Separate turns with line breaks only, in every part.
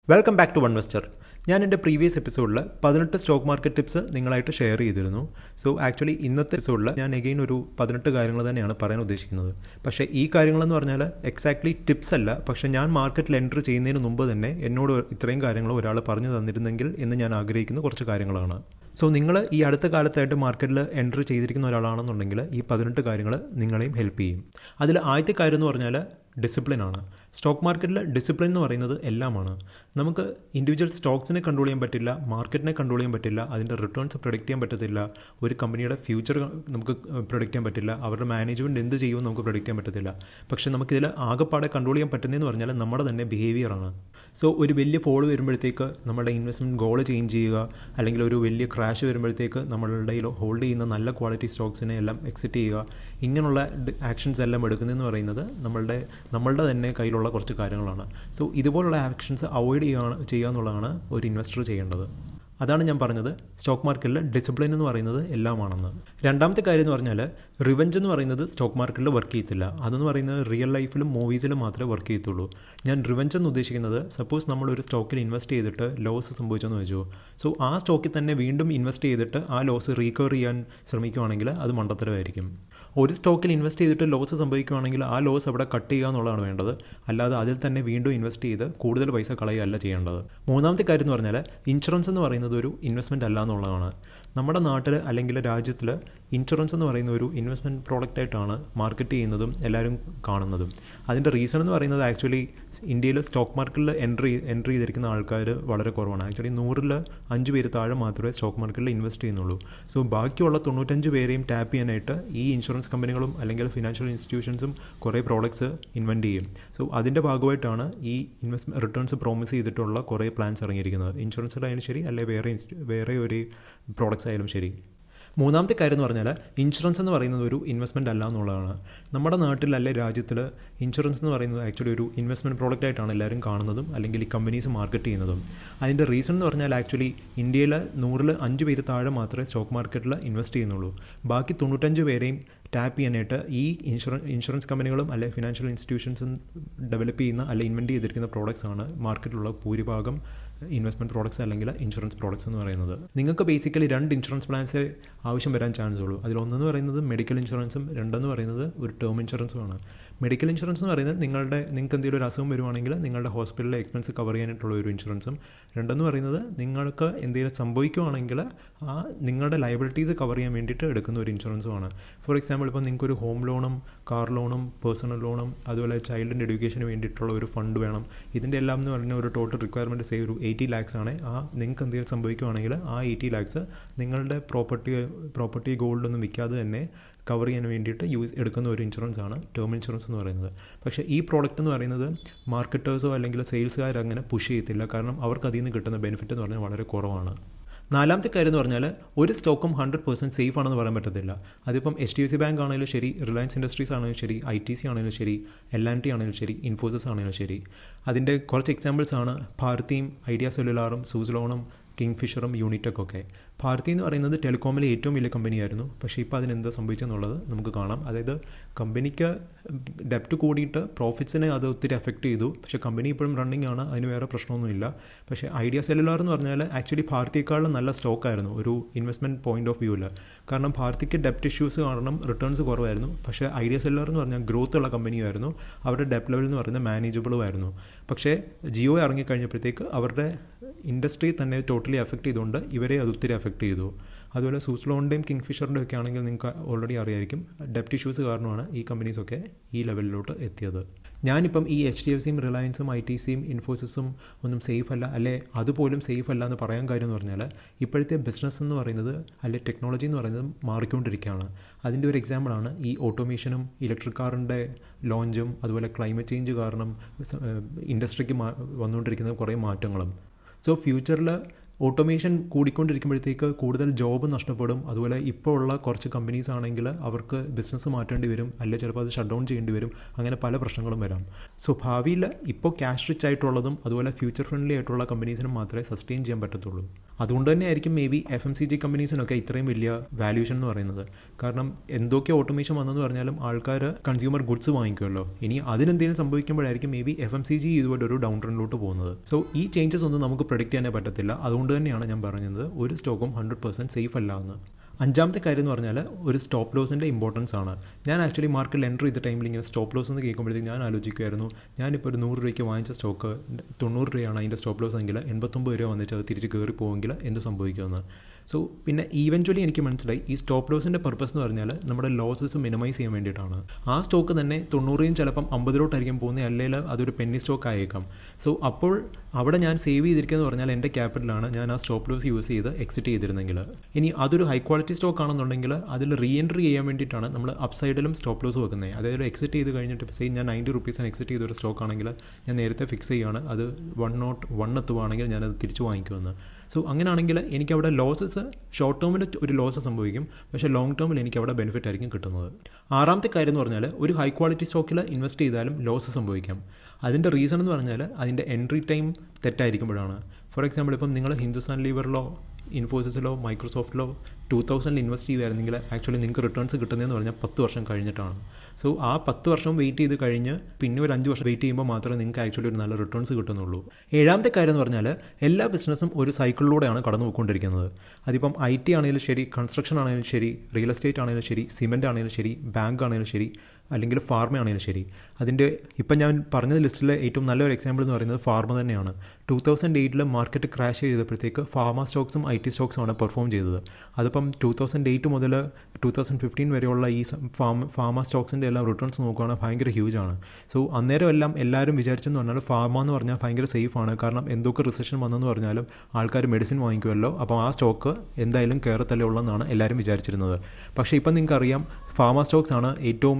welcome back to വൺവെസ്റ്റർ ഞാൻ എൻ്റെ previous എപ്പിസോഡിൽ പതിനെട്ട് സ്റ്റോക്ക് മാർക്കറ്റ് ടിപ്സ് നിങ്ങളായിട്ട് ഷെയർ ചെയ്തിരുന്നു സോ ആക്ച്വലി ഇന്നത്തെ എപ്പിസോഡിൽ ഞാൻ എഗെയിൻ ഒരു പതിനെട്ട് കാര്യങ്ങൾ തന്നെയാണ് പറയാൻ ഉദ്ദേശിക്കുന്നത് പക്ഷേ ഈ കാര്യങ്ങളെന്ന് പറഞ്ഞാൽ എക്സാക്ട്ലി ടിപ്സ് അല്ല പക്ഷേ ഞാൻ മാർക്കറ്റിൽ എൻട്രി ചെയ്യുന്നതിന് മുമ്പ് തന്നെ എന്നോട് ഇത്രയും കാര്യങ്ങൾ ഒരാൾ പറഞ്ഞു തന്നിരുന്നെങ്കിൽ എന്ന് ഞാൻ ആഗ്രഹിക്കുന്ന കുറച്ച് കാര്യങ്ങളാണ് സോ നിങ്ങൾ ഈ അടുത്ത കാലത്തായിട്ട് മാർക്കറ്റിൽ എൻട്രി ചെയ്തിരിക്കുന്ന ഒരാളാണെന്നുണ്ടെങ്കിൽ ഈ പതിനെട്ട് കാര്യങ്ങൾ നിങ്ങളെയും ഹെൽപ്പ് ചെയ്യും അതിൽ ആദ്യത്തെ കാര്യം എന്ന് പറഞ്ഞാൽ ഡിസിപ്ലിൻ ആണ് സ്റ്റോക്ക് മാർക്കറ്റിൽ ഡിസിപ്ലിൻ എന്ന് പറയുന്നത് എല്ലാമാണ് നമുക്ക് ഇൻഡിവിജ്വൽ സ്റ്റോക്സിനെ കൺട്രോൾ ചെയ്യാൻ പറ്റില്ല മാർക്കറ്റിനെ കൺട്രോൾ ചെയ്യാൻ പറ്റില്ല അതിൻ്റെ റിട്ടേൺസ് പ്രൊഡിക്റ്റ് ചെയ്യാൻ പറ്റത്തില്ല ഒരു കമ്പനിയുടെ ഫ്യൂച്ചർ നമുക്ക് പ്രൊഡിക്റ്റ് ചെയ്യാൻ പറ്റില്ല അവരുടെ മാനേജ്മെൻറ്റ് എന്ത് ചെയ്യുമെന്ന് നമുക്ക് പ്രൊഡിക്റ്റ് ചെയ്യാൻ പറ്റത്തില്ല പക്ഷേ നമുക്കിതിൽ ആകെപ്പാടെ കൺട്രോൾ ചെയ്യാൻ പറ്റുന്നതെന്ന് പറഞ്ഞാൽ നമ്മുടെ തന്നെ ബിഹേവിയറാണ് സോ ഒരു വലിയ ഫോൾ വരുമ്പോഴത്തേക്ക് നമ്മുടെ ഇൻവെസ്റ്റ്മെൻറ്റ് ഗോൾ ചേഞ്ച് ചെയ്യുക അല്ലെങ്കിൽ ഒരു വലിയ ക്രാഷ് വരുമ്പോഴത്തേക്ക് നമ്മളുടെ ഹോൾഡ് ചെയ്യുന്ന നല്ല ക്വാളിറ്റി സ്റ്റോക്സിനെ എല്ലാം എക്സിറ്റ് ചെയ്യുക ഇങ്ങനെയുള്ള ആക്ഷൻസ് എല്ലാം എടുക്കുന്നതെന്ന് പറയുന്നത് നമ്മളുടെ നമ്മളുടെ തന്നെ കയ്യിലുള്ള കുറച്ച് കാര്യങ്ങളാണ് സോ ഇതുപോലുള്ള ആക്ഷൻസ് അവോയ്ഡ് ചെയ്യുക ചെയ്യുക എന്നുള്ളതാണ് ഒരു ഇൻവെസ്റ്റർ ചെയ്യേണ്ടത് അതാണ് ഞാൻ പറഞ്ഞത് സ്റ്റോക്ക് മാർക്കറ്റിൽ ഡിസിപ്ലിൻ എന്ന് പറയുന്നത് എല്ലാമാണെന്ന് രണ്ടാമത്തെ കാര്യം എന്ന് പറഞ്ഞാൽ റിവഞ്ച് എന്ന് പറയുന്നത് സ്റ്റോക്ക് മാർക്കറ്റിൽ വർക്ക് ചെയ്യത്തില്ല അതെന്ന് പറയുന്നത് റിയൽ ലൈഫിലും മൂവീസിലും മാത്രമേ വർക്ക് ചെയ്യത്തുള്ളൂ ഞാൻ റിവഞ്ച് എന്ന് ഉദ്ദേശിക്കുന്നത് സപ്പോസ് നമ്മൾ ഒരു സ്റ്റോക്കിൽ ഇൻവെസ്റ്റ് ചെയ്തിട്ട് ലോസ് സംഭവിച്ചെന്ന് വെച്ചോ സോ ആ സ്റ്റോക്കിൽ തന്നെ വീണ്ടും ഇൻവെസ്റ്റ് ചെയ്തിട്ട് ആ ലോസ് റീകവർ ചെയ്യാൻ ശ്രമിക്കുകയാണെങ്കിൽ അത് മണ്ടത്തരമായിരിക്കും ഒരു സ്റ്റോക്കിൽ ഇൻവെസ്റ്റ് ചെയ്തിട്ട് ലോസ് സംഭവിക്കുകയാണെങ്കിൽ ആ ലോസ് അവിടെ കട്ട് ചെയ്യുക എന്നുള്ളതാണ് വേണ്ടത് അല്ലാതെ അതിൽ തന്നെ വീണ്ടും ഇൻവെസ്റ്റ് ചെയ്ത് കൂടുതൽ പൈസ കളയുകയല്ല ചെയ്യേണ്ടത് മൂന്നാമത്തെ കാര്യം എന്ന് പറഞ്ഞാൽ ഇൻഷുറൻസ് എന്ന് പറയുന്നത് ഒരു ഇൻവെസ്റ്റ്മെൻറ്റ് അല്ല എന്നുള്ളതാണ് നമ്മുടെ നാട്ടിൽ അല്ലെങ്കിൽ രാജ്യത്തിൽ ഇൻഷുറൻസ് എന്ന് പറയുന്ന ഒരു ഇൻവെസ്റ്റ്മെൻറ്റ് പ്രോഡക്റ്റ് ആയിട്ടാണ് മാർക്കറ്റ് ചെയ്യുന്നതും എല്ലാവരും കാണുന്നതും അതിൻ്റെ റീസൺ എന്ന് പറയുന്നത് ആക്ച്വലി ഇന്ത്യയിൽ സ്റ്റോക്ക് മാർക്കറ്റിൽ എൻട്രി എൻട്രി ചെയ്തിരിക്കുന്ന ആൾക്കാർ വളരെ കുറവാണ് ആക്ച്വലി നൂറിൽ അഞ്ച് പേര് താഴെ മാത്രമേ സ്റ്റോക്ക് മാർക്കറ്റിൽ ഇൻവെസ്റ്റ് ചെയ്യുന്നുള്ളൂ സോ ബാക്കിയുള്ള തൊണ്ണൂറ്റഞ്ച് പേരെയും ടാപ്പ് ചെയ്യാനായിട്ട് ഈ ഇൻഷുറൻസ് കമ്പനികളും അല്ലെങ്കിൽ ഫിനാൻഷ്യൽ ഇൻസ്റ്റിറ്റ്യൂഷൻസും കുറേ പ്രോഡക്ട്സ് ഇൻവെൻറ്റ് ചെയ്യും സോ അതിൻ്റെ ഭാഗമായിട്ടാണ് ഈ ഇൻവെസ്റ്റ് റിട്ടേൺസ് പ്രോമിസ് ചെയ്തിട്ടുള്ള കുറേ പ്ലാൻസ് ഇറങ്ങിയിരിക്കുന്നത് ഇൻഷുറൻസിലായാലും ശരി അല്ലെങ്കിൽ വേറെ വേറെ ഒരു പ്രോഡക്ട്സ് ആയാലും ശരി മൂന്നാമത്തെ കാര്യം എന്ന് പറഞ്ഞാൽ ഇൻഷുറൻസ് എന്ന് പറയുന്നത് ഒരു ഇൻവെസ്റ്റ്മെൻ്റ് അല്ല എന്നുള്ളതാണ് നമ്മുടെ നാട്ടിൽ അല്ലെ രാജ്യത്തിൽ ഇൻഷുറൻസ് എന്ന് പറയുന്നത് ആക്ച്വലി ഒരു ഇൻവെസ്റ്റ്മെൻറ്റ് പ്രോഡക്റ്റ് ആയിട്ടാണ് എല്ലാവരും കാണുന്നതും അല്ലെങ്കിൽ ഈ കമ്പനീസ് മാർക്കറ്റ് ചെയ്യുന്നതും അതിൻ്റെ റീസൺ എന്ന് പറഞ്ഞാൽ ആക്ച്വലി ഇന്ത്യയിൽ നൂറിൽ അഞ്ച് പേര് താഴെ മാത്രമേ സ്റ്റോക്ക് മാർക്കറ്റിൽ ഇൻവെസ്റ്റ് ചെയ്യുന്നുള്ളൂ ബാക്കി തൊണ്ണൂറ്റഞ്ച് പേരെയും ടാപ്പ് ചെയ്യാനായിട്ട് ഈ ഇൻഷുറൻസ് ഇൻഷുറൻസ് കമ്പനികളും അല്ലെ ഫിനാൻഷ്യൽ ഇൻസ്റ്റിറ്റ്യൂഷൻസും ഡെവലപ്പ് ചെയ്യുന്ന അല്ലെ ഇൻവെൻറ്റ് ചെയ്തിരിക്കുന്ന പ്രോഡക്ട്സ് ആണ് മാർക്കറ്റിലുള്ള ഭൂരിഭാഗം ഇൻവെസ്റ്റ്മെൻറ്റ് പ്രോഡക്ട്സ് അല്ലെങ്കിൽ ഇൻഷുറൻസ് പ്രോഡക്ട്സ് എന്ന് പറയുന്നത് നിങ്ങൾക്ക് ബേസിക്കലി രണ്ട് ഇൻഷുറൻസ് പ്ലാൻസ് ആവശ്യം വരാൻ ചാൻസ് ഉള്ളൂ അതിലൊന്നെന്ന് പറയുന്നത് മെഡിക്കൽ ഇൻഷുറൻസും രണ്ടെന്ന് പറയുന്നത് ഒരു ടേം ഇൻഷുറൻസുമാണ് മെഡിക്കൽ ഇൻഷുറൻസ് എന്ന് പറയുന്നത് നിങ്ങളുടെ നിങ്ങൾക്ക് എന്തെങ്കിലും ഒരു അസുഖം വരുവാണെങ്കിൽ നിങ്ങളുടെ ഹോസ്പിറ്റലിലെ എക്സ്പെൻസ് കവർ ചെയ്യാനായിട്ടുള്ള ഒരു ഇൻഷുറൻസും രണ്ടെന്ന് പറയുന്നത് നിങ്ങൾക്ക് എന്തെങ്കിലും സംഭവിക്കുവാണെങ്കിൽ ആ നിങ്ങളുടെ ലയബിലിറ്റീസ് കവർ ചെയ്യാൻ വേണ്ടിയിട്ട് എടുക്കുന്ന ഒരു ഇൻഷുറൻസുമാണ് ഫോർ എക്സാമ്പിൾ ഇപ്പോൾ നിങ്ങൾക്കൊരു ഹോം ലോണും കാർ ലോണും പേഴ്സണൽ ലോണും അതുപോലെ ചൈൽഡിൻ്റെ എഡ്യൂക്കേഷന് വേണ്ടിയിട്ടുള്ള ഒരു ഫണ്ട് വേണം ഇതിൻ്റെ എല്ലാം എന്ന് പറഞ്ഞാൽ ഒരു ടോട്ടൽ റിക്വയർമെൻറ്റ് സേ ഒരു എയ്റ്റി ലാക്സ് ആണ് ആ നിങ്ങൾക്ക് എന്തെങ്കിലും സംഭവിക്കുവാണെങ്കിൽ ആ എയ്റ്റി ലാക്സ് നിങ്ങളുടെ പ്രോപ്പർട്ടി പ്രോപ്പർട്ടി ഗോൾഡ് ഒന്നും വിൽക്കാതെ തന്നെ കവർ ചെയ്യാൻ വേണ്ടിയിട്ട് യൂസ് എടുക്കുന്ന ഒരു ഇൻഷുറൻസ് ആണ് ടേം ഇൻഷുറൻസ് എന്ന് പറയുന്നത് പക്ഷേ ഈ പ്രോഡക്റ്റ് എന്ന് പറയുന്നത് മാർക്കറ്റേഴ്സോ അല്ലെങ്കിൽ സെയിൽസുകാർ അങ്ങനെ പുഷ് ചെയ്യത്തില്ല കാരണം അവർക്ക് അതിൽ നിന്ന് കിട്ടുന്ന ബെനിഫിറ്റ് എന്ന് പറഞ്ഞാൽ വളരെ കുറവാണ് നാലാമത്തെ കാര്യം എന്ന് പറഞ്ഞാൽ ഒരു സ്റ്റോക്കും ഹൺഡ്രഡ് പെർസെൻറ്റ് സേഫ് ആണെന്ന് പറയാൻ പറ്റത്തില്ല അതിപ്പം H D F C bank ആണെങ്കിലും ശരി റിലയൻസ് ഇൻഡസ്ട്രീസ് ആണെങ്കിലും ശരി ഐ ടി സി ആണെങ്കിലും ശരി എൽ ആൻ ടി ആണെങ്കിലും ശരി ഇൻഫോസിസ് ആണെങ്കിലും ശരി അതിൻ്റെ കുറച്ച് എക്സാമ്പിൾസ് ആണ് ഭാരതിയും ഐഡിയ സെല്ലുലാറും സൂസ്ലോണും കിങ് ഫിഷറും യൂണിറ്റൊക്കെ ഒക്കെ ഭാരതി എന്ന് പറയുന്നത് ടെലികോമിലെ ഏറ്റവും വലിയ കമ്പനിയായിരുന്നു പക്ഷേ ഇപ്പോൾ അതിനെന്താ സംഭവിച്ചെന്നുള്ളത് നമുക്ക് കാണാം അതായത് കമ്പനിക്ക് ഡെപ്റ്റ് കൂടിയിട്ട് പ്രോഫിറ്റ്സിനെ അത് ഒത്തിരി എഫക്റ്റ് ചെയ്തു പക്ഷേ കമ്പനി ഇപ്പോഴും റണ്ണിങ് ആണ് അതിന് വേറെ പ്രശ്നമൊന്നുമില്ല പക്ഷേ ഐഡിയ സെല്ലുലാർ എന്ന് പറഞ്ഞാൽ ആക്ച്വലി ഭാരതിയേക്കാളും നല്ല സ്റ്റോക്കായിരുന്നു ഒരു ഇൻവെസ്റ്റ്മെൻറ്റ് പോയിന്റ് ഓഫ് വ്യൂവിൽ കാരണം ഭാരതിക്ക് ഡെപ്റ്റ് ഇഷ്യൂസ് കാരണം റിട്ടേൺസ് കുറവായിരുന്നു പക്ഷേ ഐഡിയ സെല്ലുലാർ എന്ന് പറഞ്ഞാൽ ഗ്രോത്ത് ഉള്ള കമ്പനിയായിരുന്നു അവരുടെ ഡെപ്റ്റ് ലെവൽ എന്ന് പറയുന്നത് മാനേജബിളും ആയിരുന്നു പക്ഷേ ജിയോ ഇറങ്ങിക്കഴിഞ്ഞപ്പോഴത്തേക്ക് അവരുടെ ഇൻഡസ്ട്രി തന്നെ ടോട്ടലി എഫക്റ്റ് ചെയ്തുകൊണ്ട് ഇവരെ അത് ഒത്തിരി എഫക്റ്റ് ചെയ്തു അതുപോലെ സൂസ്ലോണിൻ്റെയും കിങ് ഫിഷറിൻ്റെയും ഒക്കെ ആണെങ്കിൽ നിങ്ങൾക്ക് ഓൾറെഡി അറിയായിരിക്കും ഡെപ്റ്റ് ഇഷ്യൂസ് കാരണമാണ് ഈ കമ്പനീസൊക്കെ ഈ ലെവലിലോട്ട് എത്തിയത് ഞാനിപ്പം ഈ എച്ച് ഡി എഫ് സിയും റിലയൻസും ഐ ടി സിയും ഇൻഫോസിസും ഒന്നും സേഫ് അല്ല അല്ലെ അതുപോലും സേഫ് അല്ല എന്ന് പറയാൻ കാര്യം എന്ന് പറഞ്ഞാൽ ഇപ്പോഴത്തെ ബിസിനസ് എന്ന് പറയുന്നത് അല്ലെ ടെക്നോളജി എന്ന് പറയുന്നത് മാറിക്കൊണ്ടിരിക്കുകയാണ് അതിൻ്റെ ഒരു എക്സാമ്പിളാണ് ഈ ഓട്ടോമേഷനും ഇലക്ട്രിക് കാറിൻ്റെ ലോഞ്ചും അതുപോലെ ക്ലൈമറ്റ് ചേഞ്ച് കാരണം ഇൻഡസ്ട്രിക്ക് വന്നുകൊണ്ടിരിക്കുന്ന കുറേ മാറ്റങ്ങളും സോ ഫ്യൂച്ചറിൽ ഓട്ടോമേഷൻ കൂടിക്കൊണ്ടിരിക്കുമ്പോഴത്തേക്ക് കൂടുതൽ ജോബ് നഷ്ടപ്പെടും അതുപോലെ ഇപ്പോൾ ഉള്ള കുറച്ച് കമ്പനീസ് ആണെങ്കിൽ അവർക്ക് ബിസിനസ് മാറ്റേണ്ടി വരും അല്ലെങ്കിൽ ചിലപ്പോൾ അത് ഷട്ട് ഡൗൺ ചെയ്യേണ്ടി വരും അങ്ങനെ പല പ്രശ്നങ്ങളും വരാം സോ ഭാവിയിൽ ഇപ്പോൾ ക്യാഷ് റിച്ച് ആയിട്ടുള്ളതും അതുപോലെ ഫ്യൂച്ചർ ഫ്രണ്ട്ലി ആയിട്ടുള്ള കമ്പനീസിനും മാത്രമേ സസ്റ്റെയിൻ ചെയ്യാൻ പറ്റത്തുള്ളൂ അതുകൊണ്ട് തന്നെ ആയിരിക്കും maybe F M C G കമ്പനീസിനൊക്കെ ഇത്രയും വലിയ വാല്യൂഷൻ എന്ന് പറയുന്നത് കാരണം എന്തൊക്കെ ഓട്ടോമേഷൻ വന്നെന്ന് പറഞ്ഞാലും ആൾക്കാർ കൺസ്യൂമർ ഗുഡ്സ് വാങ്ങിക്കുമല്ലോ ഇനി അതിനെന്തെങ്കിലും സംഭവിക്കുമ്പോഴായിരിക്കും maybe F M C G ഇതുപോലെ ഒരു ഡൗൺ ട്രെൻഡിലോട്ട് പോകുന്നത് സോ ഈ ചേഞ്ചസ് ഒന്നും നമുക്ക് പ്രൊഡിക്റ്റ് ചെയ്യാനേ പറ്റത്തില്ല അതുകൊണ്ട് തന്നെയാണ് ഞാൻ പറഞ്ഞത് ഒരു സ്റ്റോക്കും ഹൺഡ്രഡ് പെർസെൻറ്റ് സേഫ് അല്ല എന്ന് അഞ്ചാമത്തെ കാര്യം എന്ന് പറഞ്ഞാൽ ഒരു സ്റ്റോപ്പ് ലോസിൻ്റെ ഇമ്പോർട്ടൻസ് ആണ് ഞാൻ ആക്ച്വലി മാർക്കറ്റിൽ എൻ്റർ ചെയ്ത ടൈമിൽ ഇങ്ങനെ സ്റ്റോപ്പ് ലോസ് എന്ന് കേൾക്കുമ്പോഴത്തേക്ക് ഞാൻ ആലോചിക്കുമായിരുന്നു ഞാനിപ്പോൾ ഒരു നൂറ് രൂപയ്ക്ക് വാങ്ങിച്ച സ്റ്റോക്ക് തൊണ്ണൂറ് രൂപയാണ് അതിൻ്റെ സ്റ്റോപ്പ് ലോസ് എങ്കിൽ എൺപത്തൊമ്പത് രൂപ വന്നിട്ട് അത് തിരിച്ച് കയറി പോവുമെങ്കിൽ എന്ത് സംഭവിക്കുമെന്ന് സോ പിന്നെ ഈവൻച്വലി എനിക്ക് മനസ്സിലായി ഈ സ്റ്റോപ്പ് ലോസിൻ്റെ പർപ്പസ് എന്ന് പറഞ്ഞാൽ നമ്മുടെ ലോസസ് മിനിമൈസ് ചെയ്യാൻ വേണ്ടിയിട്ടാണ് ആ സ്റ്റോക്ക് തന്നെ തൊണ്ണൂറിനും ചിലപ്പം അമ്പതിലോട്ടായിരിക്കും പോകുന്നത് അല്ലെങ്കിൽ അതൊരു പെന്നി സ്റ്റോക്ക് ആയേക്കാം സോ അപ്പോൾ അവിടെ ഞാൻ സേവ് ചെയ്തിരിക്കുന്നത് പറഞ്ഞാൽ എൻ്റെ ക്യാപിറ്റലാണ് ഞാൻ ആ സ്റ്റോപ്പ് ലോസ് യൂസ് ചെയ്ത് എക്സിറ്റ് ചെയ്തിരുന്നെങ്കിൽ ഇനി അതൊരു ഹൈ ക്വാളിറ്റി സ്റ്റോക്ക് ആണെന്നുണ്ടെങ്കിൽ അതിൽ റീ എൻട്രി ചെയ്യാൻ വേണ്ടിയിട്ടാണ് നമ്മൾ അപ്സൈഡിലും സ്റ്റോപ്പ് ലോസ് വെക്കുന്നത് അതായത് എക്സിറ്റ് ചെയ്ത് കഴിഞ്ഞിട്ട് സെയിം ഞാൻ നയൻറ്റി റുപ്പീസിന് എക്സിറ്റ് ചെയ്തൊരു സ്റ്റോക്ക് ആണെങ്കിൽ ഞാൻ നേരത്തെ ഫിക്സ് ചെയ്യുകയാണ് അത് വൺ നോട്ട് വൺ എത്തുവാണെങ്കിൽ ഞാനത് തിരിച്ചു വാങ്ങിക്കുമെന്ന് സോ അങ്ങനെയാണെങ്കിൽ എനിക്ക് അവിടെ ലോസസ് ഷോർട്ട് ടേമിൽ ഒരു ലോസ് സംഭവിക്കും പക്ഷേ ലോങ് ടേമിൽ എനിക്ക് അവിടെ ബെനിഫിറ്റ് ആയിരിക്കും കിട്ടുന്നത് ആറാമത്തെ കാര്യം എന്ന് പറഞ്ഞാൽ ഒരു ഹൈ ക്വാളിറ്റി സ്റ്റോക്കിൽ ഇൻവെസ്റ്റ് ചെയ്താലും ലോസ് സംഭവിക്കാം അതിൻ്റെ റീസൺ എന്ന് പറഞ്ഞാൽ അതിൻ്റെ എൻട്രി ടൈം തെറ്റായിരിക്കുമ്പോഴാണ് ഫോർ എക്സാമ്പിൾ ഇപ്പം നിങ്ങൾ ഹിന്ദുസ്ഥാൻ ലീവറിലോ ഇൻഫോസിസിലോ മൈക്രോസോഫ്റ്റിലോ ടു തൗസൻഡിൽ ഇൻവെസ്റ്റ് ചെയ്യുമായിരുന്നെങ്കിൽ ആക്ച്വലി നിങ്ങൾക്ക് റിട്ടേൺസ് കിട്ടുന്നതെന്ന് പറഞ്ഞാൽ പത്ത് വർഷം കഴിഞ്ഞിട്ടാണ് സോ ആ പത്ത് വർഷം വെയിറ്റ് ചെയ്ത് കഴിഞ്ഞ് പിന്നെ ഒരു അഞ്ച് വർഷം വെയിറ്റ് ചെയ്യുമ്പോൾ മാത്രമേ നിങ്ങൾക്ക് ആക്ച്വലി ഒരു നല്ല റിട്ടേൺസ് കിട്ടുന്നുള്ളൂ ഏഴാമത്തെ കാര്യം എന്ന് പറഞ്ഞാൽ എല്ലാ ബിസിനസ്സും ഒരു സൈക്കിളിലൂടെയാണ് കടന്നു പോയിക്കൊണ്ടിരിക്കുന്നത് അതിപ്പം ഐ ടി ആണെങ്കിലും ശരി കൺസ്ട്രക്ഷൻ ആണെങ്കിലും ശരി റിയൽ എസ്റ്റേറ്റ് ആണെങ്കിലും ശരി സിമെൻ്റ് ആണെങ്കിലും ശരി ബാങ്ക് ആണെങ്കിലും ശരി അല്ലെങ്കിൽ ഫാർമ ആണെങ്കിലും ശരി അതിൻ്റെ ഇപ്പം ഞാൻ പറഞ്ഞ ലിസ്റ്റിലെ ഏറ്റവും നല്ലൊരു എക്സാമ്പിൾ എന്ന് പറയുന്നത് ഫാർമ തന്നെയാണ് ടു തൗസൻഡ് എയ്റ്റിൽ മാർക്കറ്റ് ക്രാഷ് ചെയ്തപ്പോഴത്തേക്ക് ഫാർമ സ്റ്റോക്സും ഐ ടി സ്റ്റോക്സുമാണ് പെർഫോം ചെയ്തത് അതിപ്പം ടു തൗസൻഡ് എയ്റ്റ് മുതൽ ടു തൗസൻഡ് ഫിഫ്റ്റീൻ വരെയുള്ള ഈ ഫാം ഫാർമ സ്റ്റോക്സിൻ്റെ എല്ലാം റിട്ടേൺസ് നോക്കുകയാണെങ്കിൽ ഭയങ്കര ഹ്യൂജ് ആണ് സോ അന്നേരം എല്ലാം എല്ലാവരും വിചാരിച്ചെന്ന് പറഞ്ഞാൽ ഫാർമ എന്ന് പറഞ്ഞാൽ ഭയങ്കര സേഫ് ആണ് കാരണം എന്തൊക്കെ റിസഷൻ വന്നെന്ന് പറഞ്ഞാലും ആൾക്കാർ മെഡിസിൻ വാങ്ങിക്കുമല്ലോ അപ്പോൾ ആ സ്റ്റോക്ക് എന്തായാലും കയറത്തല്ലേ ഉള്ളതെന്നാണ് എല്ലാവരും വിചാരിച്ചിരുന്നത് പക്ഷേ ഇപ്പം നിങ്ങൾക്കറിയാം ഫാർമ സ്റ്റോക്സ് ആണ് ഏറ്റവും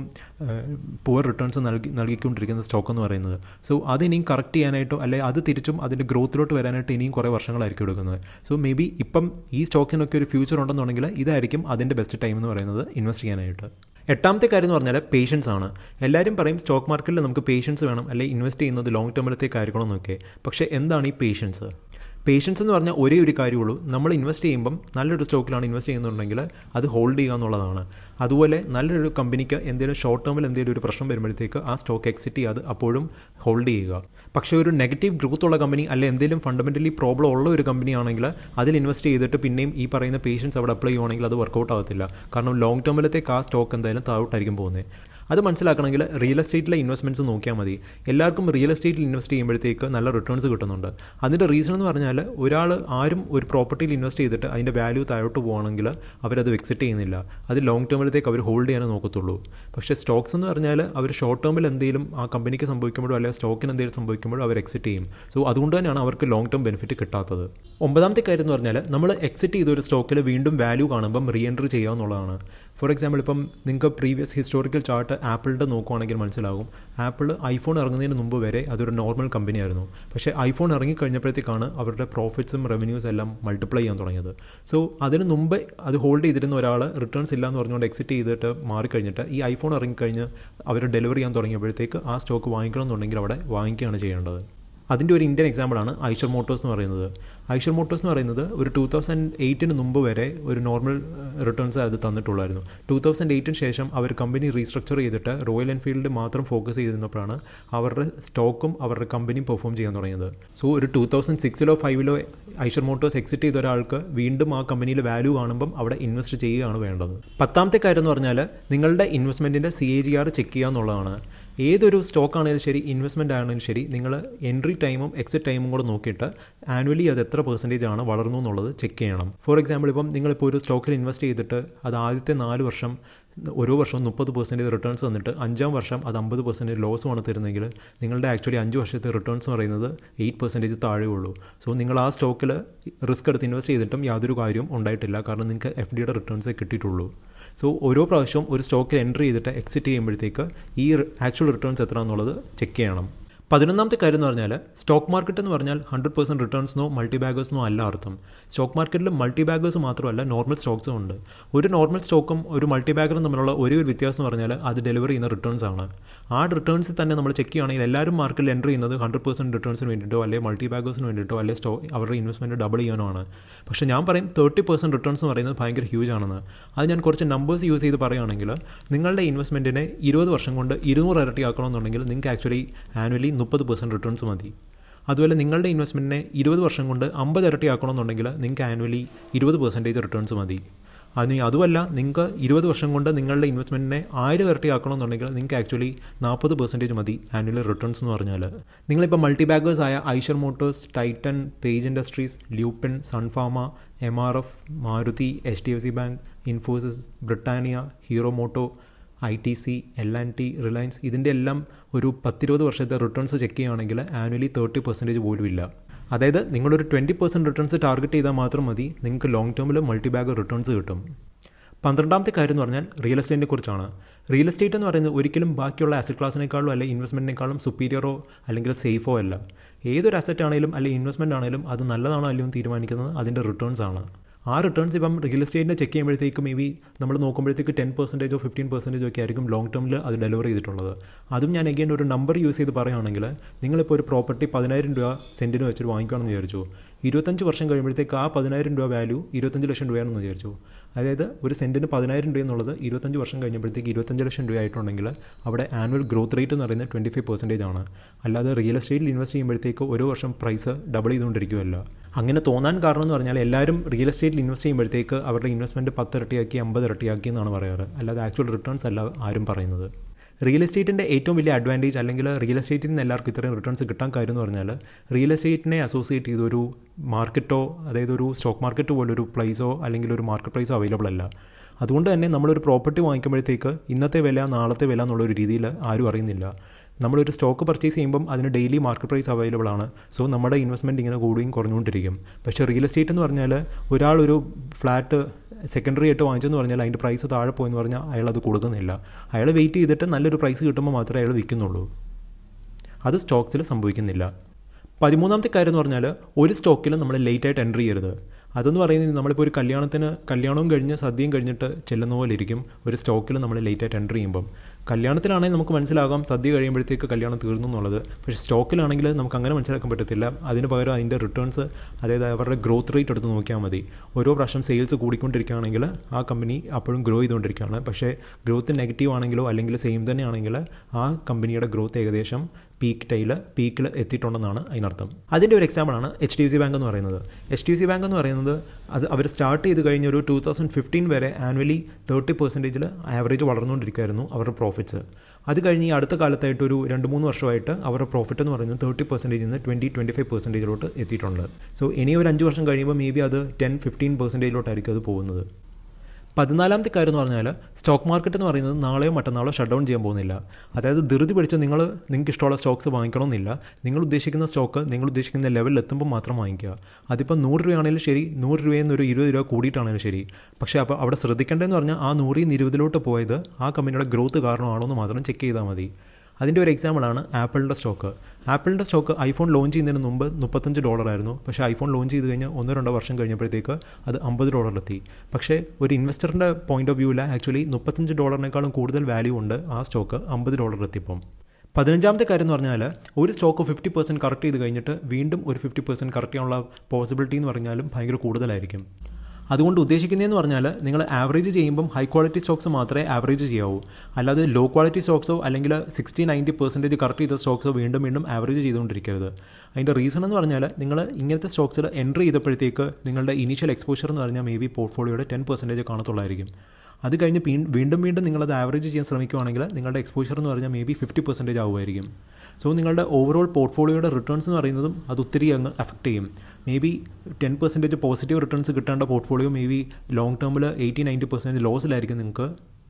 പുവർ റിട്ടേൺസ് നൽകി നൽകിക്കൊണ്ടിരിക്കുന്ന സ്റ്റോക്ക് എന്ന് പറയുന്നത് സോ അത് ഇനിയും കറക്റ്റ് ചെയ്യാനായിട്ടോ അല്ലെങ്കിൽ അത് തിരിച്ചും അതിൻ്റെ ഗ്രോത്തിലോട്ട് വരാനായിട്ട് ഇനിയും കുറേ വർഷങ്ങളായിരിക്കും എടുക്കുന്നത് സോ മേ ബി ഇപ്പം ഈ സ്റ്റോക്കിനൊക്കെ ഒരു ഫ്യൂച്ചർ ഉണ്ടെന്നുണ്ടെങ്കിൽ ഇതായിരിക്കും അതിൻ്റെ ബെസ്റ്റ് ടൈം എന്ന് പറയുന്നത് ഇൻവെസ്റ്റ് ചെയ്യാനായിട്ട് എട്ടാമത്തെ കാര്യം എന്ന് പറഞ്ഞാൽ പേഷ്യൻസ് ആണ് എല്ലാവരും പറയും സ്റ്റോക്ക് മാർക്കറ്റിൽ നമുക്ക് പേഷ്യൻസ് വേണം അല്ലെങ്കിൽ ഇൻവെസ്റ്റ് ചെയ്യുന്നത് ലോങ് ടേമിലത്തേക്ക് ആയിരിക്കണമെന്നൊക്കെ പക്ഷേ എന്താണ് ഈ പേഷ്യൻസ് പേഷ്യൻസ് എന്ന് പറഞ്ഞാൽ ഒരേ ഒരു കാര്യമുള്ളൂ നമ്മൾ ഇൻവെസ്റ്റ് ചെയ്യുമ്പം നല്ലൊരു സ്റ്റോക്കിലാണ് ഇൻവെസ്റ്റ് ചെയ്യുന്നുണ്ടെങ്കിൽ അത് ഹോൾഡ് ചെയ്യുക എന്നുള്ളതാണ് അതുപോലെ നല്ലൊരു കമ്പനിക്ക് എന്തെങ്കിലും ഷോർട്ട് ടേമിൽ എന്തെങ്കിലും ഒരു പ്രശ്നം വരുമ്പോഴത്തേക്ക് ആ സ്റ്റോക്ക് എക്സിറ്റ് ചെയ്യാതെ അപ്പോഴും ഹോൾഡ് ചെയ്യുക പക്ഷേ ഒരു നെഗറ്റീവ് ഗ്രോത്ത് ഉള്ള കമ്പനി അല്ലെ എന്തെങ്കിലും ഫണ്ടമെൻ്റലി പ്രോബ്ലം ഉള്ള ഒരു കമ്പനി ആണെങ്കിൽ അതിൽ ഇൻവെസ്റ്റ് ചെയ്തിട്ട് പിന്നെയും ഈ പറയുന്ന പേഷ്യൻസ് അവിടെ അപ്ലൈ ചെയ്യുവാണെങ്കിൽ അത് വർക്കൗട്ട് ആകത്തില്ല കാരണം ലോങ് ടേമിലത്തേക്ക് ആ സ്റ്റോക്ക് എന്തായാലും താഴോട്ടായിരിക്കും പോകുന്നത് അത് മനസ്സിലാക്കണമെങ്കിൽ റിയൽ എസ്റ്റേറ്റിലെ ഇൻവെസ്റ്റ്മെൻറ്റ്സ് നോക്കിയാൽ മതി എല്ലാവർക്കും റിയൽ എസ്റ്റേറ്റിൽ ഇൻവെസ്റ്റ് ചെയ്യുമ്പോഴത്തേക്ക് നല്ല റിട്ടേൺസ് കിട്ടുന്നുണ്ട് അതിൻ്റെ റീസൺ എന്ന് പറഞ്ഞാൽ ഒരാൾ ആരും ഒരു പ്രോപ്പർട്ടിയിൽ ഇൻവെസ്റ്റ് ചെയ്തിട്ട് അതിൻ്റെ വാല്യൂ താഴോട്ട് പോകുകയാണെങ്കിൽ അവരത് എക്സിറ്റ് ചെയ്യുന്നില്ല അത് ലോങ് ടേമിലത്തേക്ക് അവർ ഹോൾഡ് ചെയ്യാനേ നോക്കത്തുള്ളൂ പക്ഷേ സ്റ്റോക്സ് എന്ന് പറഞ്ഞാൽ അവർ ഷോർട്ട് ടേമിൽ എന്തെങ്കിലും ആ കമ്പനിക്ക് സംഭവിക്കുമ്പോഴോ അല്ലെങ്കിൽ സ്റ്റോക്കിന് എന്തെങ്കിലും സംഭവിക്കുമ്പോഴോ അവർ എക്സിറ്റ് ചെയ്യും സോ അതുകൊണ്ട് തന്നെയാണ് അവർക്ക് ലോങ് ടേം ബെനിഫിറ്റ് കിട്ടാത്തത് ഒമ്പതാമത്തെ കാര്യം എന്ന് പറഞ്ഞാൽ നമ്മൾ എക്സിറ്റ് ചെയ്ത ഒരു സ്റ്റോക്കിൽ വീണ്ടും വാല്യൂ കാണുമ്പം റീ എൻട്രി ചെയ്യുക എന്നുള്ളതാണ് ഫോർ എക്സാമ്പിൾ ഇപ്പം നിങ്ങൾക്ക് പ്രീവിയസ് ഹിസ്റ്റോറിക്കൽ ചാർട്ട് ആപ്പിളിൻ്റെ നോക്കുവാണെങ്കിൽ മനസ്സിലാകും ആപ്പിൾ ഐഫോൺ ഇറങ്ങുന്നതിന് മുമ്പ് വരെ അതൊരു നോർമൽ കമ്പനിയായിരുന്നു പക്ഷേ ഐഫോൺ ഇറങ്ങിക്കഴിഞ്ഞപ്പോഴത്തേക്കാണ് അവരുടെ പ്രോഫിറ്റ്സും റവന്യൂസ് എല്ലാം മൾട്ടിപ്ലൈ ചെയ്യാൻ തുടങ്ങിയത് സോ അതിന് മുമ്പ് അത് ഹോൾഡ് ചെയ്തിരുന്ന ഒരാൾ റിട്ടേൺസ് ഇല്ല എന്ന് പറഞ്ഞുകൊണ്ട് എക്സിറ്റ് ചെയ്തിട്ട് മാറിക്കഴിഞ്ഞിട്ട് ഈ ഐഫോൺ ഇറങ്ങിക്കഴിഞ്ഞ് അവർ ഡെലിവറി ചെയ്യാൻ തുടങ്ങിയപ്പോഴത്തേക്ക് ആ സ്റ്റോക്ക് വാങ്ങിക്കണം എന്നുണ്ടെങ്കിൽ അവിടെ വാങ്ങിക്കുകയാണ് ചെയ്യേണ്ടത് അതിൻ്റെ ഒരു ഇന്ത്യൻ എക്സാമ്പിളാണ് ഐഷർ മോട്ടോഴ്സ് എന്ന് പറയുന്നത് ഐഷർ മോട്ടോഴ്സ് എന്ന് പറയുന്നത് ഒരു ടൂ തൗസൻഡ് എയ്റ്റിന് മുമ്പ് വരെ ഒരു നോർമൽ റിട്ടേൺസ് അത് തന്നിട്ടുള്ളായിരുന്നു ടൂ തൗസൻഡ് എയ്റ്റിന് ശേഷം അവർ കമ്പനി റീസ്ട്രക്ചർ ചെയ്തിട്ട് റോയൽ എൻഫീൽഡ് മാത്രം ഫോക്കസ് ചെയ്തിരുന്നപ്പോഴാണ് അവരുടെ സ്റ്റോക്കും അവരുടെ കമ്പനിയും പെർഫോം ചെയ്യാൻ തുടങ്ങിയത് സോ ഒരു ടൂ തൗസൻഡ് സിക്സിലോ ഫൈവിലോ ഐഷർ മോട്ടോഴ്സ് എക്സിറ്റ് ചെയ്ത ഒരാൾക്ക് വീണ്ടും ആ കമ്പനിയിൽ വാല്യൂ കാണുമ്പം അവിടെ ഇൻവെസ്റ്റ് ചെയ്യുകയാണ് വേണ്ടത് പത്താമത്തെ കാര്യം എന്ന് പറഞ്ഞാൽ നിങ്ങളുടെ ഇൻവെസ്റ്റ്മെൻറ്റിൻ്റെ C A G R check ചെയ്യുക എന്നുള്ളതാണ് ഏതൊരു സ്റ്റോക്ക് ആണെങ്കിലും ശരി ഇൻവെസ്റ്റ്മെൻ്റ് ആണെങ്കിലും ശരി നിങ്ങൾ എൻട്രി ടൈമും എക്സിറ്റ് ടൈമും കൂടെ നോക്കിയിട്ട് ആനുവലി അത് എത്ര പെർസെൻറ്റേജ് ആണ് വളർന്നു എന്നുള്ളത് ചെക്ക് ചെയ്യണം ഫോർ എക്സാമ്പിൾ ഇപ്പം നിങ്ങളിപ്പോൾ ഒരു സ്റ്റോക്കിൽ ഇൻവെസ്റ്റ് ചെയ്തിട്ട് അത് ആദ്യത്തെ നാല് വർഷം ഓരോ വർഷവും മുപ്പത് പെർസെൻറ്റേജ് റിട്ടേൺസ് വന്നിട്ട് അഞ്ചാം വർഷം അത് അമ്പത് പെർസെൻറ്റേജ് ലോസുമാണ് തരുന്നതെങ്കിൽ നിങ്ങളുടെ ആക്ച്വലി അഞ്ച് വർഷത്തെ റിട്ടേൺസ് എന്ന് പറയുന്നത് എയ്റ്റ് പെർസെൻറ്റേജ് താഴെ ഉള്ളൂ സോ നിങ്ങൾ ആ സ്റ്റോക്കിൽ റിസ്ക് എടുത്ത് ഇൻവെസ്റ്റ് ചെയ്തിട്ടും യാതൊരു കാര്യവും ഉണ്ടായിട്ടില്ല കാരണം നിങ്ങൾക്ക് എഫ് ഡിയുടെ റിട്ടേൺസേ കിട്ടിയിട്ടുള്ളൂ സോ ഓരോ പ്രാവശ്യവും ഒരു സ്റ്റോക്കിൽ എൻട്രി ചെയ്തിട്ട് എക്സിറ്റ് ചെയ്യുമ്പോഴത്തേക്ക് ഈ ആക്ച്വൽ റിട്ടേൺസ് എത്ര എന്നുള്ളത് ചെക്ക് ചെയ്യണം പതിനൊന്നാമത്തെ കാര്യം എന്ന് പറഞ്ഞാൽ സ്റ്റോക്ക് മാർക്കറ്റ് എന്ന് പറഞ്ഞാൽ ഹൺഡ്രഡ് പെർസെൻറ്റ് റിട്ടേൺസിനോ മൾട്ടി ബാഗേഴ്സിനോ അല്ല അർത്ഥം സ്റ്റോക്ക് മാർക്കറ്റിൽ മൾട്ടി ബാഗേഴ്സ് മാത്രമല്ല നോർമൽ സ്റ്റോക്സും ഉണ്ട് ഒരു നോർമൽ സ്റ്റോക്കും ഒരു മൾട്ടി ബാഗറും തമ്മിലുള്ള ഒരേ ഒരു വ്യത്യാസം എന്ന് പറഞ്ഞാൽ അത് ഡെലിവറി ചെയ്യുന്ന റിട്ടേൺസ് ആണ് ആ റിട്ടേൺസിൽ തന്നെ നമ്മൾ ചെക്ക് ചെയ്യുകയാണെങ്കിൽ എല്ലാവരും മാർക്കറ്റിൽ എൻ്റർ ചെയ്യുന്നത് ഹൺഡ്രഡ് പെർസെൻറ്റ് റിട്ടേൺസിന് വേണ്ടിയിട്ടോ അല്ലെങ്കിൽ മൾട്ടി ബാഗേഴ്സിന് വേണ്ടിയിട്ടോ അല്ലെങ്കിൽ സ്റ്റോ അവരുടെ ഇൻവെസ്റ്റ്മെൻറ്റ് ഡബിൾ ചെയ്യാനോ ആണ് പക്ഷേ ഞാൻ പറയും തേർട്ടി പെർസെൻറ്റ് റിട്ടേൺസ് എന്ന് പറയുന്നത് ഭയങ്കര ഹ്യൂജ് ആണെന്ന് അത് ഞാൻ കുറച്ച് നമ്പേഴ്സ് യൂസ് ചെയ്ത് പറയുകയാണെങ്കിൽ നിങ്ങളുടെ ഇൻവെസ്റ്റ്മെൻറ്റിനെ ഇരുപത് വർഷം കൊണ്ട് ഇരുന്നൂറ് ഇരട്ടി ആക്കണമെന്നുണ്ടെങ്കിൽ നിങ്ങൾക്ക് ആക്ച്വലി ആനുവലി മുപ്പത് പെർസെൻറ്റ് റിട്ടേൺസ് മതി അതുപോലെ നിങ്ങളുടെ ഇൻവെസ്റ്റ്മെൻറ്റിനെ ഇരുപത് വർഷം കൊണ്ട് അമ്പത് ഇരട്ടി ആക്കണമെന്നുണ്ടെങ്കിൽ നിങ്ങൾക്ക് ആനുവലി ഇരുപത് പെർസെൻറ്റേജ് റിട്ടേൺസ് മതി അതിന് അതുമല്ല നിങ്ങൾക്ക് ഇരുപത് വർഷം കൊണ്ട് നിങ്ങളുടെ ഇൻവെസ്റ്റ്മെൻറ്റിനെ ആയിരം ഇരട്ടി ആക്കണമെന്നുണ്ടെങ്കിൽ നിങ്ങൾക്ക് ആക്ച്വലി നാൽപ്പത് പെർസെൻറ്റേജ് മതി ആനുവൽ റിട്ടേൺസ് എന്ന് പറഞ്ഞാൽ നിങ്ങളിപ്പോൾ മൾട്ടി ബാഗേഴ്സ് ആയ Eicher Motors Titan Page Industries Lupin Sun Pharma M R F Maruti H D F C bank Infosys Britannia Hero Moto I T C L and T Reliance ഇതിൻ്റെ എല്ലാം ഒരു പത്തിരുപത് വർഷത്തെ റിട്ടേൺസ് ചെക്ക് ചെയ്യുകയാണെങ്കിൽ ആനുവലി തേർട്ടി പെർസെൻറ്റേജ് പോലും ഇല്ല അതായത് നിങ്ങളൊരു ട്വൻറ്റി പെർസെൻറ്റ് റിട്ടേൺസ് ടാർഗറ്റ് ചെയ്താൽ മാത്രം മതി നിങ്ങൾക്ക് ലോങ് ടേമിൽ മൾട്ടി ബാഗ് റിട്ടേൺസ് കിട്ടും പന്ത്രണ്ടാമത്തെ കാര്യം എന്ന് പറഞ്ഞാൽ റിയൽ എസ്റ്റേറ്റിനെ കുറിച്ചാണ് റിയൽ എസ്റ്റേറ്റ് എന്ന് പറയുന്നത് ഒരിക്കലും ബാക്കിയുള്ള അസറ്റ് ക്ലാസ്സിനേക്കാളും അല്ലെങ്കിൽ ഇൻവെസ്റ്റ്മെൻറ്റിനേക്കാളും സുപ്പീരിയറോ അല്ലെങ്കിൽ സേഫോ അല്ല ഏതൊരു അസറ്റ് ആണെങ്കിലും അല്ലെങ്കിൽ ഇൻവെസ്റ്റ്മെൻറ്റ് ആണെങ്കിലും അത് നല്ലതാണോ അല്ലയോ എന്ന് തീരുമാനിക്കുന്നത് അതിൻ്റെ റിട്ടേൺസ് ആണ് ആ റിട്ടേൺസ് ഇപ്പം റിയൽ എസ്റ്റേറ്റിനെ ചെക്ക് ചെയ്യുമ്പോഴത്തേക്ക് മേ ബി നമ്മൾ നോക്കുമ്പോഴത്തേക്ക് ടെൻ പെർസെൻറ്റേജോ ഫിഫ്റ്റീൻ പെർസെൻറ്റേജോ ഒക്കെ ആയിരിക്കും ലോങ് ടേമിൽ അത് ഡെലിവർ ചെയ്തിട്ടുള്ളത് അതും ഞാൻ എഗെയിൻ ഒരു നമ്പർ യൂസ് ചെയ്ത് പറയുകയാണെങ്കിൽ നിങ്ങളിപ്പോൾ ഒരു പ്രോപ്പർട്ടി പതിനായിരം രൂപ സെൻറ്റിന് വെച്ചിട്ട് വാങ്ങിക്കുകയാണെന്ന് വിചാരിച്ചു ഇരുപത്തഞ്ച് വർഷം കഴിയുമ്പോഴത്തേക്ക് ആ പതിനായിരം രൂപ വാല്യൂ ഇരുപത്തഞ്ച് ലക്ഷം രൂപയാണെന്ന് വിചാരിച്ചു അതായത് ഒരു സെൻറ്റിന് പതിനായിരം രൂപ എന്നുള്ളത് ഇരുപത്തഞ്ച് വർഷം കഴിഞ്ഞപ്പോഴത്തേക്ക് ഇരുപത്തഞ്ച് ലക്ഷം രൂപ ആയിട്ടുണ്ടെങ്കിൽ അവിടെ ആനുവൽ ഗ്രോത്ത് റേറ്റ് എന്ന് പറയുന്നത് ട്വൻറ്റി ഫൈവ് പെർസെൻറ്റേജ് ആണ് അല്ലാതെ റിയൽ എസ്റ്റേറ്റിൽ ഇൻവെസ്റ്റ് ചെയ്യുമ്പോഴത്തേക്ക് ഓരോ വർഷം പ്രൈസ് ഡബിൾ ചെയ്തുകൊണ്ടിരിക്കുമല്ല അങ്ങനെ തോന്നാൻ കാരണം എന്ന് പറഞ്ഞാൽ എല്ലാവരും റിയൽ എസ്റ്റേറ്റിൽ ഇൻവെസ്റ്റ് ചെയ്യുമ്പോഴത്തേക്ക് അവരുടെ ഇൻവെസ്റ്റ്മെൻറ്റ് പത്ത് ഇരട്ടിയാക്കി അമ്പത് ഇരട്ടിയാക്കി എന്നാണ് പറയാറ് അല്ലാതെ ആക്ച്വൽ റിട്ടേൺസ് അല്ല ആരും പറയുന്നത് റിയൽ എസ്റ്റേറ്റിൻ്റെ ഏറ്റവും വലിയ അഡ്വാൻറ്റേജ് അല്ലെങ്കിൽ റിയൽ എസ്റ്റേറ്റിൽ നിന്ന് എല്ലാവർക്കും ഇത്രയും റിട്ടേൺസ് കിട്ടാൻ കാര്യം എന്ന് പറഞ്ഞാൽ റിയൽ എസ്റ്റേറ്റിനെ അസോസിയേറ്റ് ചെയ്ത ഒരു മാർക്കറ്റോ അതായത് ഒരു സ്റ്റോക്ക് മാർക്കറ്റ് പോലൊരു പ്ലേസോ അല്ലെങ്കിൽ ഒരു മാർക്കറ്റ് പ്രൈസോ അവൈലബിൾ അല്ല അതുകൊണ്ട് തന്നെ നമ്മളൊരു പ്രോപ്പർട്ടി വാങ്ങിക്കുമ്പോഴത്തേക്ക് ഇന്നത്തെ വില നാളത്തെ വില എന്നുള്ളൊരു രീതിയിൽ ആരും അറിയുന്നില്ല നമ്മളൊരു സ്റ്റോക്ക് പർച്ചേസ് ചെയ്യുമ്പം അതിന് ഡെയിലി മാർക്കറ്റ് പ്രൈസ് അവൈലബിൾ ആണ് സോ നമ്മുടെ ഇൻവെസ്റ്റ്മെൻറ്റ് ഇങ്ങനെ കൂടുകയും കുറഞ്ഞുകൊണ്ടിരിക്കും പക്ഷേ റിയൽ എസ്റ്റേറ്റ് എന്ന് പറഞ്ഞാൽ ഒരാൾ ഒരു ഫ്ലാറ്റ് സെക്കൻഡറി ആയിട്ട് വാങ്ങിച്ചെന്ന് പറഞ്ഞാൽ അതിൻ്റെ പ്രൈസ് താഴെ പോയെന്ന് പറഞ്ഞാൽ അയാൾ അത് കൊടുക്കുന്നില്ല അയാൾ വെയിറ്റ് ചെയ്തിട്ട് നല്ലൊരു പ്രൈസ് കിട്ടുമ്പോൾ മാത്രമേ അയാൾ വിൽക്കുന്നുള്ളൂ അത് സ്റ്റോക്സിൽ സംഭവിക്കുന്നില്ല പതിമൂന്നാമത്തെ കാര്യം എന്ന് പറഞ്ഞാൽ ഒരു സ്റ്റോക്കിൽ നമ്മൾ ലേറ്റ് ആയിട്ട് എൻട്രി ചെയ്യരുത് അതെന്ന് പറയുന്നത് നമ്മളിപ്പോൾ ഒരു കല്യാണത്തിന് കല്യാണവും കഴിഞ്ഞ് സദ്യയും കഴിഞ്ഞിട്ട് ചെല്ലുന്ന പോലെ ഇരിക്കും ഒരു സ്റ്റോക്കിൽ നമ്മൾ ലേറ്റ് ആയിട്ട് എൻട്രി ചെയ്യുമ്പം കല്യാണത്തിലാണെങ്കിൽ നമുക്ക് മനസ്സിലാകാം സദ്യ കഴിയുമ്പോഴത്തേക്ക് കല്യാണം തീർന്നു എന്നുള്ളത് പക്ഷേ സ്റ്റോക്കിലാണെങ്കിൽ നമുക്ക് അങ്ങനെ മനസ്സിലാക്കാൻ പറ്റത്തില്ല അതിന് പകരം അതിൻ്റെ റിട്ടേൺസ് അതായത് അവരുടെ ഗ്രോത്ത് റേറ്റ് എടുത്ത് നോക്കിയാൽ മതി ഓരോ പ്രാവശ്യം സെയിൽസ് കൂടിക്കൊണ്ടിരിക്കുകയാണെങ്കിൽ ആ കമ്പനി അപ്പോഴും ഗ്രോ ചെയ്തുകൊണ്ടിരിക്കുകയാണ് പക്ഷേ ഗ്രോത്ത് നെഗറ്റീവ് ആണെങ്കിലോ അല്ലെങ്കിൽ സെയിം തന്നെയാണെങ്കിൽ ആ കമ്പനിയുടെ ഗ്രോത്ത് ഏകദേശം പീക്ക് ടൈൽ പീക്കിൽ എത്തിയിട്ടുണ്ടെന്നാണ് അതിനർത്ഥം അതിൻ്റെ ഒരു എക്സാമ്പിളാണ് H D F C bank എന്ന് പറയുന്നത് H D F C bank എന്ന് പറയുന്നത് അത് അവർ സ്റ്റാർട്ട് ചെയ്ത് കഴിഞ്ഞ ഒരു ടൂ തൗസൻഡ് ഫിഫ്റ്റീൻ വരെ ആനുവലി തേർട്ടി പെർസെൻറ്റേജിൽ ആവറേജ് വളർന്നുകൊണ്ടിരിക്കുമായിരുന്നു അവരുടെ പ്രോഫിറ്റ്സ് അത് കഴിഞ്ഞ് ഈ അടുത്ത കാലത്തായിട്ട് ഒരു രണ്ട് മൂന്ന് വർഷമായിട്ട് അവരുടെ പ്രോഫിറ്റ് എന്ന് പറയുന്നത് തേർട്ടി പെർസെൻറ്റേജിൽ നിന്ന് ട്വൻറ്റി ട്വൻറ്റി ഫൈവ് പെർസെൻറ്റേജിലോട്ട് എത്തിയിട്ടുണ്ട് സോ ഇനി ഒരു അഞ്ച് വർഷം കഴിയുമ്പോൾ മേ ബി അത് ടെൻ ഫിഫ്റ്റീൻ പെർസെൻറ്റേജിലോട്ടായിരിക്കും അത് പോകുന്നത് പതിനാലാമത്തെ കാര്യം എന്ന് പറഞ്ഞാൽ സ്റ്റോക്ക് മാർക്കറ്റ് എന്ന് പറയുന്നത് നാളെയോ മറ്റന്നാളോ ഷട്ട് ഡൗൺ ചെയ്യാൻ പോകുന്നില്ല അതായത് ധൃതി പിടിച്ച് നിങ്ങൾ നിങ്ങൾക്ക് ഇഷ്ടമുള്ള സ്റ്റോക്സ് വാങ്ങിക്കണമെന്നില്ല നിങ്ങൾ ഉദ്ദേശിക്കുന്ന സ്റ്റോക്ക് നിങ്ങൾ ഉദ്ദേശിക്കുന്ന ലെവലിൽ എത്തുമ്പോൾ മാത്രം വാങ്ങിക്കുക അതിപ്പോൾ നൂറ് രൂപയാണെങ്കിലും ശരി നൂറ് രൂപയിൽ നിന്ന് ഒരു ഇരുപത് രൂപ കൂടിയിട്ടാണെങ്കിലും ശരി പക്ഷേ അപ്പോൾ അവിടെ ശ്രദ്ധിക്കേണ്ടതെന്ന് പറഞ്ഞാൽ ആ നൂറിൽ നിന്ന് ഇരുപതിലോട്ട് പോയത് ആ കമ്പനിയുടെ ഗ്രോത്ത് കാരണമാണോ എന്ന് മാത്രം ചെക്ക് ചെയ്താൽ മതി അതിൻ്റെ ഒരു എക്സാമ്പിളാണ് ആപ്പിളിൻ്റെ സ്റ്റോക്ക് ആപ്പിളിൻ്റെ സ്റ്റോക്ക് ഐഫോൺ ലോഞ്ച് ചെയ്യുന്നതിന് മുമ്പ് മുപ്പത്തഞ്ച് ഡോളറായിരുന്നു പക്ഷേ ഐഫോൺ ലോഞ്ച് ചെയ്ത് കഴിഞ്ഞ് ഒന്നോ രണ്ടോ വർഷം കഴിഞ്ഞപ്പോഴത്തേക്ക് അത് അമ്പത് ഡോളറിലെത്തി പക്ഷേ ഒരു ഇൻവെസ്റ്ററിൻ്റെ പോയിന്റ് ഓഫ് വ്യൂവിൽ ആക്ച്വലി മുപ്പത്തഞ്ച് ഡോളറിനേക്കാളും കൂടുതൽ വാല്യൂ ഉണ്ട് ആ സ്റ്റോക്ക് അമ്പത് ഡോളറിലെത്തിയപ്പം പതിനഞ്ചാമത്തെ കാര്യം എന്ന് പറഞ്ഞാൽ ഒരു സ്റ്റോക്ക് ഫിഫ്റ്റി പെർസെൻറ്റ് കറക്റ്റ് ചെയ്ത് കഴിഞ്ഞിട്ട് വീണ്ടും ഒരു ഫിഫ്റ്റി പെർസെൻറ്റ് കറക്റ്റ് ചെയ്യാനുള്ള പോസിബിലിറ്റി എന്ന് പറഞ്ഞാലും ഭയങ്കര കൂടുതലായിരിക്കും അതുകൊണ്ട് ഉദ്ദേശിക്കുന്നതെന്ന് പറഞ്ഞാൽ നിങ്ങൾ ആവറേജ് ചെയ്യുമ്പം ഹൈ ക്വാളിറ്റി സ്റ്റോക്സ് മാത്രമേ ആവറേജ് ചെയ്യാവൂ അല്ലാതെ ലോ ക്വാളിറ്റി സ്റ്റോക്സോ അല്ലെങ്കിൽ സിക്സ്റ്റി നയൻറ്റി പെർസെൻറ്റേജ് കറക്റ്റ് ചെയ്ത സ്റ്റോക്സോ വീണ്ടും വീണ്ടും ആവറേജ് ചെയ്തുകൊണ്ടിരിക്കരുത് അതിൻ്റെ റീസൺ എന്ന് പറഞ്ഞാൽ നിങ്ങൾ ഇങ്ങനത്തെ സ്റ്റോക്സിൽ എൻട്രി ചെയ്തപ്പോഴത്തേക്ക് നിങ്ങളുടെ ഇനീഷ്യൽ എക്സ്പോഷർ എന്ന് പറഞ്ഞാൽ മേ ബി പോർട്ട്ഫോളിയോയുടെ ടെൻ പെർസെൻറ്റേജ് കാണത്തുള്ളായിരിക്കും അത് കഴിഞ്ഞ് വീണ്ടും വീണ്ടും നിങ്ങളത് ആവറേജ് ചെയ്യാൻ ശ്രമിക്കുകയാണെങ്കിൽ നിങ്ങളുടെ എക്സ്പോഷർ എന്ന് പറഞ്ഞാൽ മേ ബി ഫിഫ്റ്റി പെർസെൻറ്റേജ് ആവുമായിരിക്കും സോ നിങ്ങളുടെ ഓവറോൾ പോർട്ട്ഫോളിയോയുടെ റിട്ടേൺസ് എന്ന് പറയുന്നതും അത് ഒത്തിരി അങ്ങ് അഫക്റ്റ് ചെയ്യും maybe ten percentage positive returns കിട്ടേണ്ട പോർട്ട്ഫോളിയോ മേ ബി ലോങ് ടേമിൽ എയ്റ്റി നയൻറ്റി പെർസെൻറ്റേജ് ലോസിലായിരിക്കും നിങ്ങൾക്ക്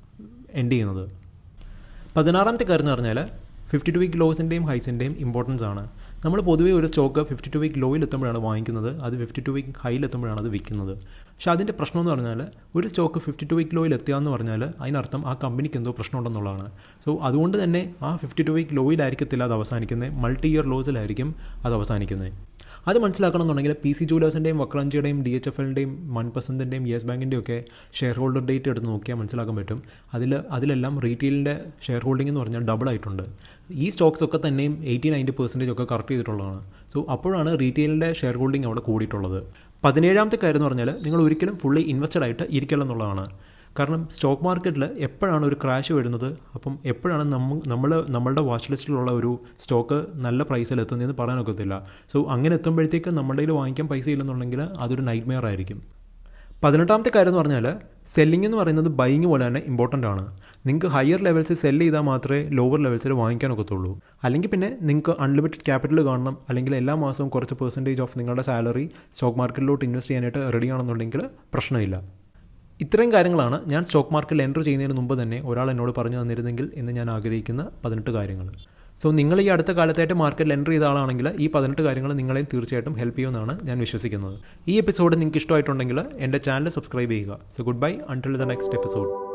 എൻഡ് ചെയ്യുന്നത് പതിനാറാമത്തെ കാര്യം എന്ന് പറഞ്ഞാൽ ഫിഫ്റ്റി ടു വീക്ക് ലോസിൻ്റെയും ഹൈസിൻ്റെയും ഇമ്പോർട്ടൻസ് ആണ് നമ്മൾ പൊതുവേ ഒരു സ്റ്റോക്ക് ഫിഫ്റ്റി ടു വീക്ക് ലോയിൽ എത്തുമ്പോഴാണ് വാങ്ങിക്കുന്നത് അത് ഫിഫ്റ്റി ടു വീക്ക് ഹൈയിൽ എത്തുമ്പോഴാണ് അത് വിൽക്കുന്നത് പക്ഷേ അതിൻ്റെ പ്രശ്നം എന്ന് പറഞ്ഞാൽ ഒരു സ്റ്റോക്ക് ഫിഫ്റ്റി ടു വീക്ക് ലോയിൽ എത്തുക എന്ന് പറഞ്ഞാൽ അതിനർത്ഥം ആ കമ്പനിക്ക് എന്തോ പ്രശ്നമുണ്ടെന്നുള്ളതാണ് സോ അതുകൊണ്ട് തന്നെ ആ ഫിഫ്റ്റി ടു വീക്ക് ലോയിലായിരിക്കത്തില്ല അത് അവസാനിക്കുന്നത് മൾട്ടി ഇയർ ലോസിലായിരിക്കും അത് അവസാനിക്കുന്നത് അത് മനസ്സിലാക്കണമെന്നുണ്ടെങ്കിൽ പി സി ജൂലേഴ്സിൻ്റെയും വക്രാഞ്ചിയുടെയും ഡി എച്ച് എഫ് എല്ലിൻ്റെയും മൺപസന്തിൻ്റെയും യെസ് ബാങ്കിൻ്റെയും ഒക്കെ ഷെയർ ഹോൾഡർ ഡേറ്റ് എടുത്ത് നോക്കിയാൽ മനസ്സിലാക്കാൻ പറ്റും അതിൽ അതിലെല്ലാം റീറ്റെയിലിൻ്റെ ഷെയർ ഹോൾഡിംഗ് എന്ന് പറഞ്ഞാൽ ഡബിൾ ആയിട്ടുണ്ട് ഈ സ്റ്റോക്സ് ഒക്കെ തന്നെയും എയ്റ്റി നയൻറ്റി പെർസെൻറ്റേജ് ഒക്കെ കറക്റ്റ് ചെയ്തിട്ടുള്ളതാണ് സോ അപ്പോഴാണ് റീറ്റെയിലിൻ്റെ ഷെയർ ഹോൾഡിംഗ് അവിടെ കൂടിയിട്ടുള്ളത് പതിനേഴാമത്തെ കാര്യം എന്ന് പറഞ്ഞാൽ നിങ്ങൾ ഒരിക്കലും ഫുള്ളി ഇൻവെസ്റ്റഡ് ആയിട്ട് ഇരിക്കില്ല എന്നുള്ളതാണ് കാരണം സ്റ്റോക്ക് മാർക്കറ്റിൽ എപ്പോഴാണ് ഒരു ക്രാഷ് വരുന്നത് അപ്പം എപ്പോഴാണ് നമ്മ നമ്മൾ നമ്മളുടെ വാച്ച് ലിസ്റ്റിലുള്ള ഒരു സ്റ്റോക്ക് നല്ല പ്രൈസിൽ എത്തുന്നതെന്ന് പറയാനൊക്കത്തില്ല സോ അങ്ങനെ എത്തുമ്പോഴത്തേക്ക് നമ്മുടെ കയ്യിൽ വാങ്ങിക്കാൻ പൈസ ഇല്ലെന്നുണ്ടെങ്കിൽ അതൊരു നൈറ്റ് മെയർ ആയിരിക്കും പതിനെട്ടാമത്തെ കാര്യം എന്ന് പറഞ്ഞാൽ സെല്ലിംഗ് എന്ന് പറയുന്നത് ബൈയിങ് പോലെ തന്നെ ഇമ്പോർട്ടൻ്റ് ആണ് നിങ്ങൾക്ക് ഹയർ ലെവൽസിൽ സെല്ല് ചെയ്താൽ മാത്രമേ ലോവർ ലെവൽസിൽ വാങ്ങിക്കാൻ ഒക്കത്തുള്ളൂ അല്ലെങ്കിൽ പിന്നെ നിങ്ങൾക്ക് അൺലിമിറ്റഡ് ക്യാപിറ്റൽ കാണണം അല്ലെങ്കിൽ എല്ലാ മാസവും കുറച്ച് പെർസെൻറ്റേജ് ഓഫ് നിങ്ങളുടെ സാലറി സ്റ്റോക്ക് മാർക്കറ്റിലോട്ട് ഇൻവെസ്റ്റ് ചെയ്യാനായിട്ട് റെഡി ആണെന്നുണ്ടെങ്കിൽ പ്രശ്നമില്ല ഇത്രയും കാര്യങ്ങളാണ് ഞാൻ സ്റ്റോക്ക് മാർക്കറ്റിൽ എൻ്റർ ചെയ്യുന്നതിന് മുമ്പ് തന്നെ ഒരാൾ എന്നോട് പറഞ്ഞു തന്നിരുന്നെങ്കിൽ എന്ന് ഞാൻ ആഗ്രഹിക്കുന്ന പതിനെട്ട് കാര്യങ്ങൾ സോ നിങ്ങൾ ഈ അടുത്ത കാലത്തായിട്ട് മാർക്കറ്റിൽ എൻ്റർ ചെയ്ത ആളാണെങ്കിൽ ഈ പതിനെട്ട് കാര്യങ്ങൾ നിങ്ങളെയും തീർച്ചയായിട്ടും ഹെൽപ്പ് ചെയ്യുമെന്നാണ് ഞാൻ വിശ്വസിക്കുന്നത് ഈ എപ്പിസോഡ് നിങ്ങൾക്ക് ഇഷ്ടമായിട്ടുണ്ടെങ്കിൽ എൻ്റെ ചാനൽ സബ്സ്ക്രൈബ് ചെയ്യുക so good bye until the next episode